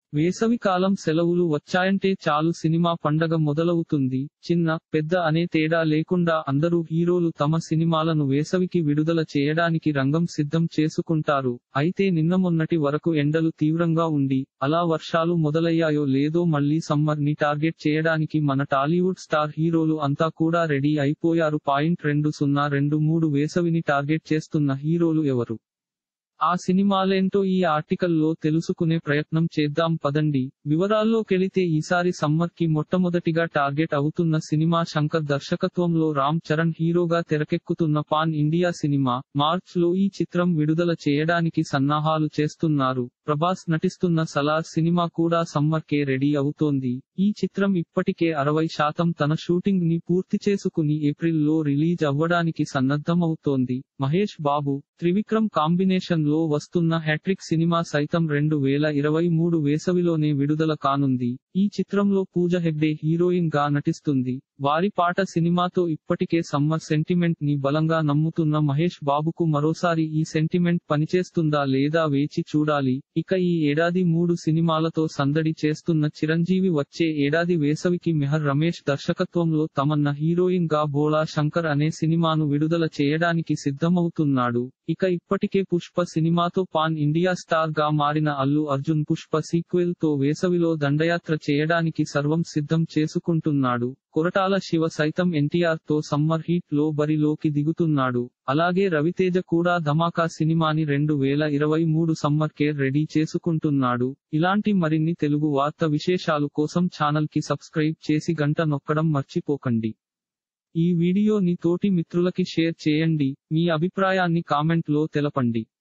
వేసవికాలం సెలవులు వచ్చాయంటే చాలు సినిమా పండగ మొదలవుతుంది చిన్న పెద్ద అనే తేడా లేకుండా అందరూ హీరోలు తమ సినిమాలను వేసవికి విడుదల చేయడానికి రంగం సిద్ధం చేసుకుంటారు అయితే నిన్న మొన్నటి వరకు ఎండలు తీవ్రంగా ఉండి అలా వర్షాలు మొదలయ్యాయో లేదో మళ్ళీ సమ్మర్ ని టార్గెట్ చేయడానికి మన టాలీవుడ్ స్టార్ హీరోలు అంతా కూడా రెడీ అయిపోయారు పాయింట్ రెండు సున్నా రెండు మూడు వేసవిని టార్గెట్ చేస్తున్న హీరోలు ఎవరు ఆ సినిమాలేంటో ఈ ఆర్టికల్లో తెలుసుకునే ప్రయత్నం చేద్దాం పదండి వివరాల్లోకెళితే ఈసారి సమ్మర్ కి మొట్టమొదటిగా టార్గెట్ అవుతున్న సినిమా శంకర్ దర్శకత్వంలో రామ్ చరణ్ హీరోగా తెరకెక్కుతున్న పాన్ ఇండియా సినిమా మార్చ్ లో ఈ చిత్రం విడుదల చేయడానికి సన్నాహాలు చేస్తున్నారు ప్రభాస్ నటిస్తున్న సలార్ సినిమా కూడా సమ్మర్ కే రెడీ అవుతోంది ఈ చిత్రం ఇప్పటికే అరవై శాతం తన షూటింగ్ ని పూర్తి చేసుకుని ఏప్రిల్ లో రిలీజ్ అవ్వడానికి సన్నద్ధమవుతోంది మహేష్ బాబు త్రివిక్రమ్ కాంబినేషన్ లో వస్తున్న హ్యాట్రిక్ సినిమా సైతం రెండు వేల ఇరవై మూడు వేసవిలోనే విడుదల కానుంది ఈ చిత్రంలో పూజ హెగ్డే హీరోయిన్ గా నటిస్తుంది వారి పాట సినిమాతో ఇప్పటికే సమ్మర్ సెంటిమెంట్ ని బలంగా నమ్ముతున్న మహేష్ బాబుకు మరోసారి ఈ సెంటిమెంట్ పనిచేస్తుందా లేదా వేచి చూడాలి ఇక ఈ ఏడాది మూడు సినిమాలతో సందడి చేస్తున్న చిరంజీవి వచ్చే ఏడాది వేసవికి మెహర్ రమేష్ దర్శకత్వంలో తమన్న హీరోయిన్ గా బోళా శంకర్ అనే సినిమాను విడుదల చేయడానికి సిద్ధమవుతున్నాడు ఇక ఇప్పటికే పుష్ప సినిమాతో పాన్ ఇండియా స్టార్ గా మారిన అల్లు అర్జున్ పుష్ప సీక్వెల్ తో వేసవిలో దండయాత్ర చేయడానికి సర్వం సిద్ధం చేసుకుంటున్నాడు కొరటాల శివ సైతం ఎన్టీఆర్ తో సమ్మర్ హీట్ లో బరిలోకి దిగుతున్నాడు అలాగే రవితేజ కూడా ధమాకా సినిమాని రెండు వేల ఇరవై మూడు సమ్మర్ కేర్ రెడీ చేసుకుంటున్నాడు ఇలాంటి మరిన్ని తెలుగు వార్త విశేషాలు కోసం ఛానల్ కి సబ్స్క్రైబ్ చేసి గంట నొక్కడం మర్చిపోకండి ఈ వీడియోని తోటి మిత్రులకి షేర్ చేయండి మీ అభిప్రాయాన్ని కామెంట్ లో తెలపండి